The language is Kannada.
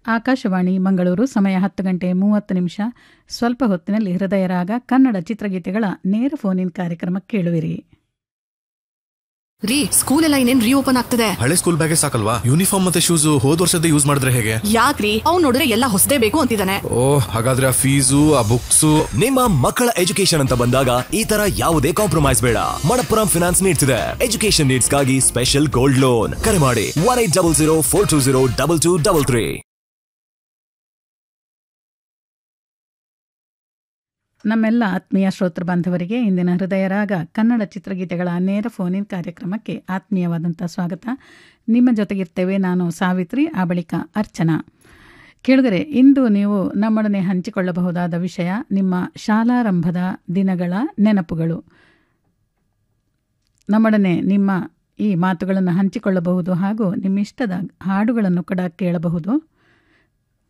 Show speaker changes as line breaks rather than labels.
ಆಕಾಶವಾಣಿ ಮಂಗಳೂರು ಸಮಯ ಹತ್ತು ಗಂಟೆ ಮೂವತ್ತು ನಿಮಿಷ ಸ್ವಲ್ಪ ಹೊತ್ತಿನಲ್ಲಿ ಹೃದಯ ರಾಗ ಕನ್ನಡ ಚಿತ್ರಗೀತೆಗಳ ನೇರ ಫೋನ್ ಇನ್ ಕಾರ್ಯಕ್ರಮ ಕೇಳುವಿರಿ
ರೀ ಸ್ಕೂಲ್ ಎಲ್ಲ ಇನ್ನೇನ್ ರೀಓಪನ್ ಆಗ್ತದೆ
ಹಳೆ ಸ್ಕೂಲ್ ಬ್ಯಾಗೇ ಸಾಕಲ್ವಾ ಯೂನಿಫಾರ್ಮ್ ಮತ್ತೆ ಶೂಸ್ ಹೋದ್ ವರ್ಷದ ಯೂಸ್ ಮಾಡಿದ್ರೆ ಹೇಗೆ
ಯಾಕ್ರಿ ಅವ್ನ್ ನೋಡಿದ್ರೆ ಎಲ್ಲ ಹೊಸದೇ ಬೇಕು ಅಂತಿದ್ದಾನೆ
ಓ ಹಾಗಾದ್ರೆ ಆ ಫೀಸು ಆ ಬುಕ್ಸು
ನಿಮ್ಮ ಮಕ್ಕಳ ಎಜುಕೇಶನ್ ಅಂತ ಬಂದಾಗ ಈ ತರ ಯಾವುದೇ ಕಾಂಪ್ರಮೈಸ್ ಬೇಡ ಮಣಪ್ಪುರಂ ಫಿನಾನ್ಸ್ ನೀಡ್ತಿದೆ ಎಜುಕೇಶನ್ ನೀಡ್ಸ್ ಗಾಗಿ ಸ್ಪೆಷಲ್ ಗೋಲ್ಡ್ ಲೋನ್ ಕರೆ ಮಾಡಿ one eight double zero four two zero double two double three
ನಮ್ಮೆಲ್ಲ ಆತ್ಮೀಯ ಶ್ರೋತೃ ಬಾಂಧವರಿಗೆ ಇಂದಿನ ಹೃದಯ ರಾಗ ಕನ್ನಡ ಚಿತ್ರಗೀತೆಗಳ ನೇರ ಫೋನ್ ಇನ್ ಕಾರ್ಯಕ್ರಮಕ್ಕೆ ಆತ್ಮೀಯವಾದಂಥ ಸ್ವಾಗತ ನಿಮ್ಮ ಜೊತೆಗಿರ್ತೇವೆ ನಾನು ಸಾವಿತ್ರಿ ಆ ಬಳಿಕ ಅರ್ಚನಾ ಕೇಳಿದರೆ ಇಂದು ನೀವು ನಮ್ಮೊಡನೆ ಹಂಚಿಕೊಳ್ಳಬಹುದಾದ ವಿಷಯ ನಿಮ್ಮ ಶಾಲಾರಂಭದ ದಿನಗಳ ನೆನಪುಗಳು ನಮ್ಮೊಡನೆ ನಿಮ್ಮ ಈ ಮಾತುಗಳನ್ನು ಹಂಚಿಕೊಳ್ಳಬಹುದು ಹಾಗೂ ನಿಮ್ಮ ಇಷ್ಟದ ಹಾಡುಗಳನ್ನು ಕೂಡ ಕೇಳಬಹುದು